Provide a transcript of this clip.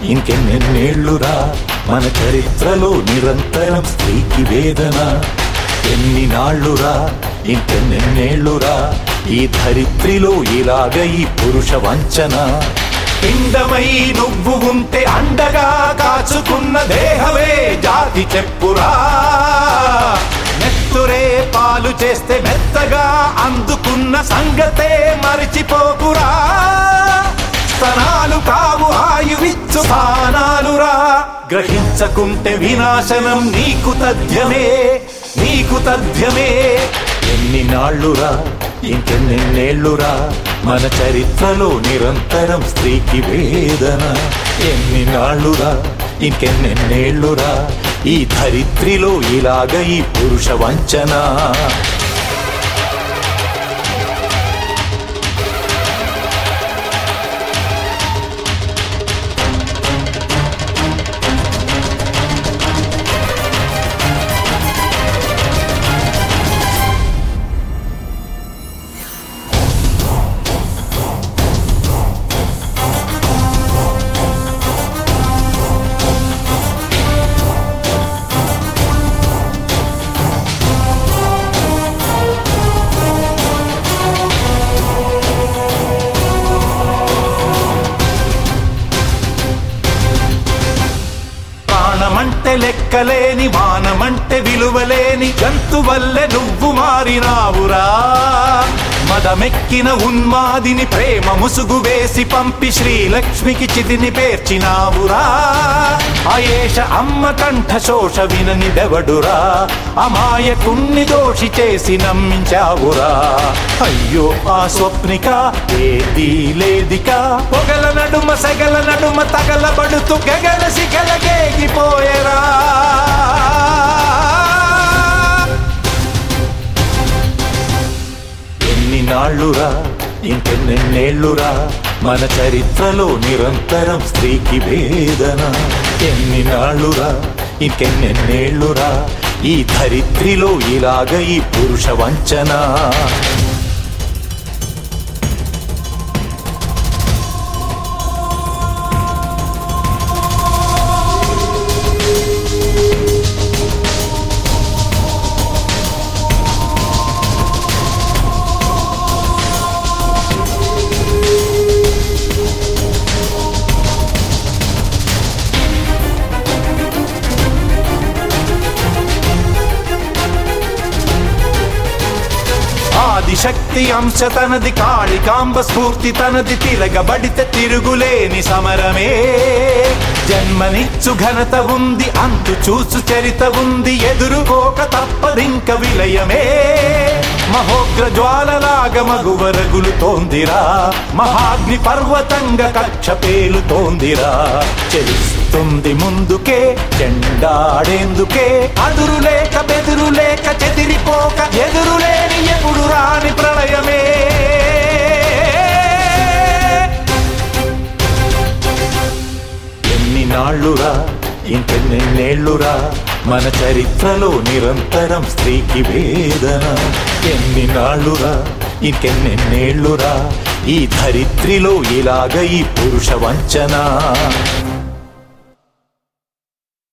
ఇంకెన్నెన్నేళ్లురా మన చరిత్రలో నిరంతరం స్త్రీకి వేదన ఎన్ని నాళ్ళురా ఇంకెన్నెన్నేళ్లురా ఈ ధరిత్రిలో ఇలాగ ఈ పురుష వంచన పిండమై నువ్వు ఉంటే అండగా కాచుకున్న దేహమే జాతి చెప్పురా నెత్తురే పాలు చేస్తే మెత్తగా అందుకున్న సంగతే మరిచిపోకురా స్తనాలు కావు ఆయువిచ్చు స్థానాలురా గ్రహించకుంటే వినాశనం నీకు తథ్యమే నీకు తథ్యమే ఎన్ని నాళ్ళురా ఇంకెన్నెన్నేళ్లురా మన చరిత్రలో నిరంతరం స్త్రీకి వేదన ఎన్ని నాళ్ళురా ఇంకెన్నెన్నేళ్లురా ఈ ధరిత్రిలో ఇలాగ ఈ పురుష వంచన ప్రాణమంటే లెక్కలేని మానమంటే విలువలేని జంతు వల్లే నువ్వు మారినావురా మదమెక్కిన ఉన్మాదిని ప్రేమ ముసుగు వేసి పంపి శ్రీలక్ష్మికి చితిని పేర్చినావురా అయేష అమ్మ కంఠ శోష వినని దెవడురా అమాయకుణ్ణి దోషి చేసి నమ్మించావురా అయ్యో ఆ స్వప్నిక ఏది లేదిక పొగల నడుమ సెగల నడుమ తగలబడుతూ గగన శిఖలకేగిపోయేరా ఎన్ని నాళ్ళురా ఇంకెన్నెన్నేళ్లురా మన చరిత్రలో నిరంతరం స్త్రీకి వేదన ఎన్ని నాళ్ళురా ఇంకెన్నెన్నేళ్లురా ఈ ధరిత్రిలో ఇలాగ ఈ పురుష వంచన ఆదిశక్తి అంశ తనది కాళికాంబ స్ఫూర్తి తనది తిరగబడితే తిరుగులేని సమరమే జన్మనిచ్చు ఘనత ఉంది అంతు చూసు చరిత ఉంది ఎదురుకోక తప్పదింక విలయమే మహోగ్ర జ్వాలలాగ మగువరగులుతోందిరా మహాగ్ని పర్వతంగా కక్ష పేలుతోందిరా చెలుస్తుంది ముందుకే చెండాడేందుకే అదురులేక బెదురులేక చెదిరిపోక ఎదురులేని ఎప్పుడు రాని ప్రళయమే ఎన్ని నాళ్ళురా ఇంకెన్నెన్నేళ్లురా మన చరిత్రలో నిరంతరం స్త్రీకి వేదన ఎన్ని నాళ్ళురా ఇంకెన్నెన్నేళ్లురా ఈ ధరిత్రిలో ఇలాగ ఈ పురుష వంచన